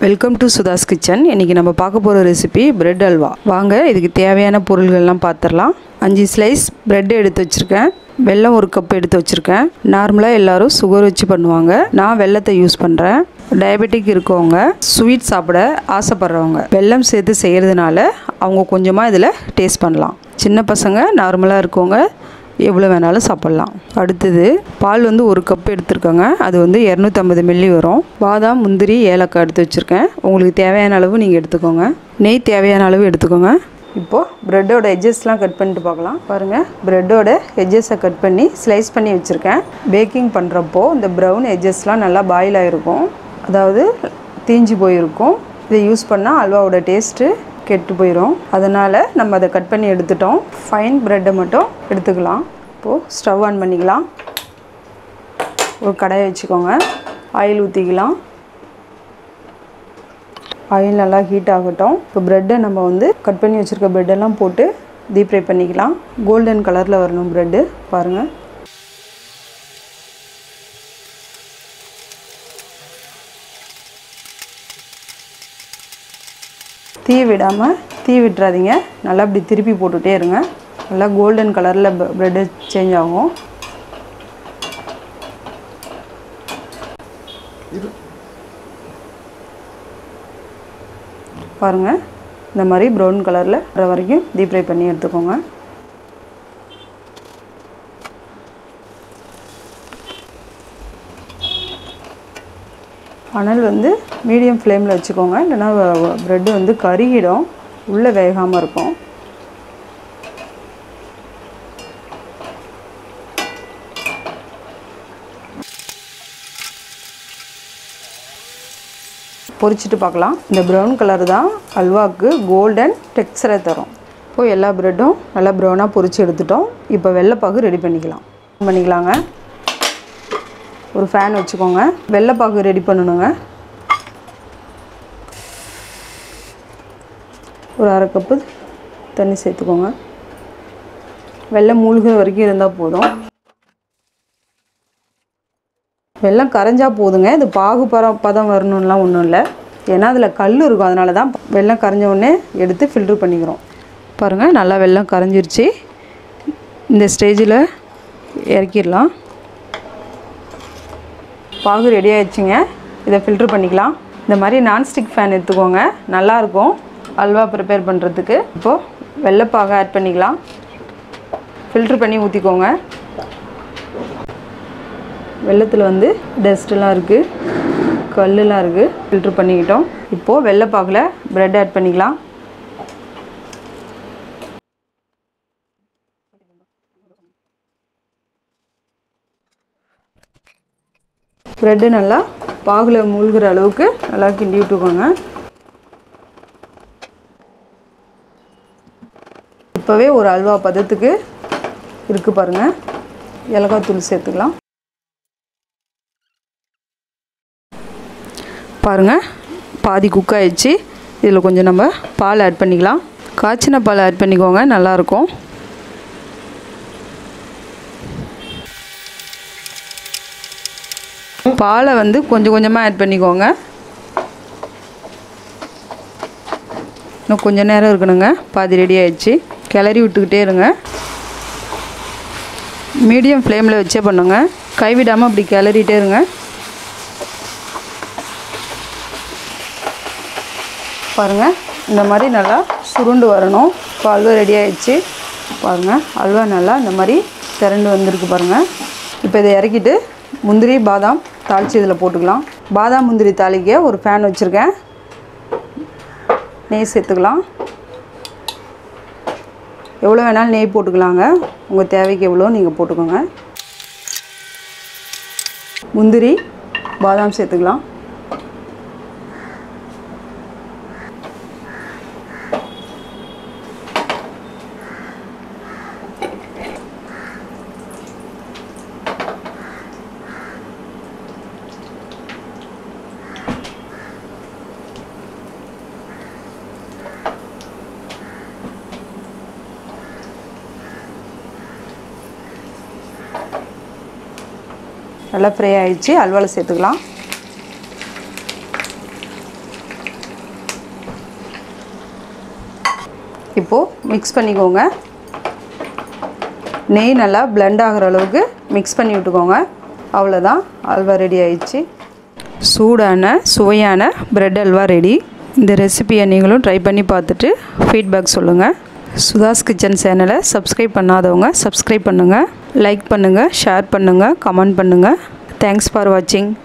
welcome to Sudha's kitchen இன்றைக்கி நம்ம பார்க்க போகிற ரெசிபி பிரெட் அல்வா வாங்க இதுக்கு தேவையான பொருள்கள்லாம் பார்த்துடலாம் அஞ்சு ஸ்லைஸ் பிரெட் எடுத்து வச்சுருக்கேன் வெல்லம் ஒரு கப் எடுத்து வச்சுருக்கேன் நார்மலாக எல்லாரும் சுகர் வச்சு பண்ணுவாங்க நான் வெல்லத்தை யூஸ் பண்ணுறேன் டயபெட்டிக் இருக்கவங்க ஸ்வீட் சாப்பிட ஆசைப்படுறவங்க வெல்லம் சேர்த்து செய்கிறதுனால அவங்க கொஞ்சமாக இதில் டேஸ்ட் பண்ணலாம் சின்ன பசங்க நார்மலாக இருக்கவங்க எவ்வளோ வேணாலும் சாப்பிட்லாம் அடுத்தது பால் வந்து ஒரு கப் எடுத்துருக்கோங்க அது வந்து இரநூத்தம்பது மில்லி வரும் பாதாம் முந்திரி ஏலக்காய் எடுத்து வச்சுருக்கேன் உங்களுக்கு தேவையான அளவு நீங்கள் எடுத்துக்கோங்க நெய் தேவையான அளவு எடுத்துக்கோங்க இப்போது ப்ரெட்டோட எட்ஜஸ்லாம் கட் பண்ணிட்டு பார்க்கலாம் பாருங்கள் ப்ரெட்டோட எட்ஜஸை கட் பண்ணி ஸ்லைஸ் பண்ணி வச்சுருக்கேன் பேக்கிங் பண்ணுறப்போ இந்த ப்ரௌன் எட்ஜஸ்லாம் நல்லா பாயில் ஆகிருக்கும் அதாவது தீஞ்சு போயிருக்கும் இதை யூஸ் பண்ணால் அல்வாவோட டேஸ்ட்டு கெட்டு போயிடும் அதனால் நம்ம அதை கட் பண்ணி எடுத்துட்டோம் ஃபைன் ப்ரெட்டை மட்டும் எடுத்துக்கலாம் இப்போது ஸ்டவ் ஆன் பண்ணிக்கலாம் ஒரு கடாயை வச்சுக்கோங்க ஆயில் ஊற்றிக்கலாம் ஆயில் நல்லா ஹீட் ஆகட்டும் இப்போ ப்ரெட்டை நம்ம வந்து கட் பண்ணி வச்சுருக்க ப்ரெட்டெல்லாம் போட்டு டீப் ஃப்ரை பண்ணிக்கலாம் கோல்டன் கலரில் வரணும் ப்ரெட்டு பாருங்கள் தீ விடாமல் தீ விட்டுறாதீங்க நல்லா இப்படி திருப்பி போட்டுகிட்டே இருங்க நல்லா கோல்டன் கலரில் ப்ரெட்டு சேஞ்ச் ஆகும் பாருங்கள் இந்த மாதிரி ப்ரௌன் கலரில் வர வரைக்கும் டீப் ஃப்ரை பண்ணி எடுத்துக்கோங்க அனல் வந்து மீடியம் ஃப்ளேமில் வச்சுக்கோங்க இல்லைன்னா ப்ரெட்டு வந்து கருகிடும் உள்ளே வேகாமல் இருக்கும் பொரிச்சிட்டு பார்க்கலாம் இந்த ப்ரௌன் கலர் தான் அல்வாவுக்கு கோல்டன் டெக்ஸ்சரை தரும் இப்போ எல்லா ப்ரெட்டும் நல்லா ப்ரௌனாக பொரிச்சு எடுத்துட்டோம் இப்போ வெள்ளைப்பாகு ரெடி பண்ணிக்கலாம் பண்ணிக்கலாங்க ஒரு ஃபேன் வச்சுக்கோங்க வெள்ளைப்பாகு ரெடி பண்ணணுங்க ஒரு அரை கப்பு தண்ணி சேர்த்துக்கோங்க வெள்ளம் மூழ்கிற வரைக்கும் இருந்தால் போதும் வெள்ளம் கரைஞ்சா போதுங்க இது பாகு பரம் பதம் வரணும்லாம் ஒன்றும் இல்லை ஏன்னா அதில் கல் இருக்கும் அதனால தான் வெள்ளம் கரைஞ்ச உடனே எடுத்து ஃபில்ட்ரு பண்ணிக்கிறோம் பாருங்கள் நல்லா வெள்ளம் கரைஞ்சிருச்சு இந்த ஸ்டேஜில் இறக்கிடலாம் பாகு ரெடி ஆயிடுச்சுங்க இதை ஃபில்ட்ரு பண்ணிக்கலாம் இந்த மாதிரி நான்ஸ்டிக் ஃபேன் எடுத்துக்கோங்க நல்லாயிருக்கும் அல்வா ப்ரிப்பேர் பண்ணுறதுக்கு இப்போது வெள்ளைப்பாகை ஆட் பண்ணிக்கலாம் ஃபில்ட்ரு பண்ணி ஊற்றிக்கோங்க வெள்ளத்தில் வந்து டஸ்ட்டெல்லாம் இருக்குது கல்லுலாம் இருக்குது ஃபில்ட்ரு பண்ணிக்கிட்டோம் இப்போது வெள்ளைப்பாகில் ப்ரெட் ஆட் பண்ணிக்கலாம் ப்ரெட்டு நல்லா பாகில் மூழ்கிற அளவுக்கு நல்லா கிண்டி விட்டுக்கோங்க இப்போவே ஒரு அல்வா பதத்துக்கு இருக்குது பாருங்கள் ஏலக்காய் தூள் சேர்த்துக்கலாம் பாருங்கள் பாதி குக் ஆயிடுச்சு இதில் கொஞ்சம் நம்ம பால் ஆட் பண்ணிக்கலாம் காய்ச்சின பால் ஆட் பண்ணிக்கோங்க நல்லாயிருக்கும் பாலை வந்து கொஞ்சம் கொஞ்சமாக ஆட் பண்ணிக்கோங்க இன்னும் கொஞ்சம் நேரம் இருக்கணுங்க பாதி ரெடி ஆயிடுச்சு கிளறி விட்டுக்கிட்டே இருங்க மீடியம் ஃப்ளேமில் வச்சே பண்ணுங்க கைவிடாமல் அப்படி கிளறிட்டே இருங்க பாருங்கள் இந்த மாதிரி நல்லா சுருண்டு வரணும் இப்போ அல்வா ரெடி ஆயிடுச்சு பாருங்கள் அல்வா நல்லா இந்த மாதிரி திரண்டு வந்திருக்கு பாருங்கள் இப்போ இதை இறக்கிட்டு முந்திரி பாதாம் தாளித்து இதில் போட்டுக்கலாம் பாதாம் முந்திரி தாளிக்க ஒரு ஃபேன் வச்சுருக்கேன் நெய் சேர்த்துக்கலாம் எவ்வளோ வேணாலும் நெய் போட்டுக்கலாங்க உங்கள் தேவைக்கு எவ்வளோ நீங்கள் போட்டுக்கோங்க முந்திரி பாதாம் சேர்த்துக்கலாம் நல்லா ஃப்ரை ஆயிடுச்சு அல்வாவில் சேர்த்துக்கலாம் இப்போது மிக்ஸ் பண்ணிக்கோங்க நெய் நல்லா blend ஆகிற அளவுக்கு மிக்ஸ் பண்ணி விட்டுக்கோங்க அவ்வளோதான் அல்வா ரெடி ஆயிடுச்சு சூடான சுவையான பிரெட் அல்வா ரெடி இந்த ரெசிபியை நீங்களும் ட்ரை பண்ணி பார்த்துட்டு ஃபீட்பேக் சொல்லுங்கள் சுதாஸ் கிச்சன் சேனலை சப்ஸ்கிரைப் பண்ணாதவங்க சப்ஸ்கிரைப் பண்ணுங்கள் லைக் பண்ணுங்கள் ஷேர் பண்ணுங்கள் கமெண்ட் பண்ணுங்கள் தேங்க்ஸ் ஃபார் வாட்சிங்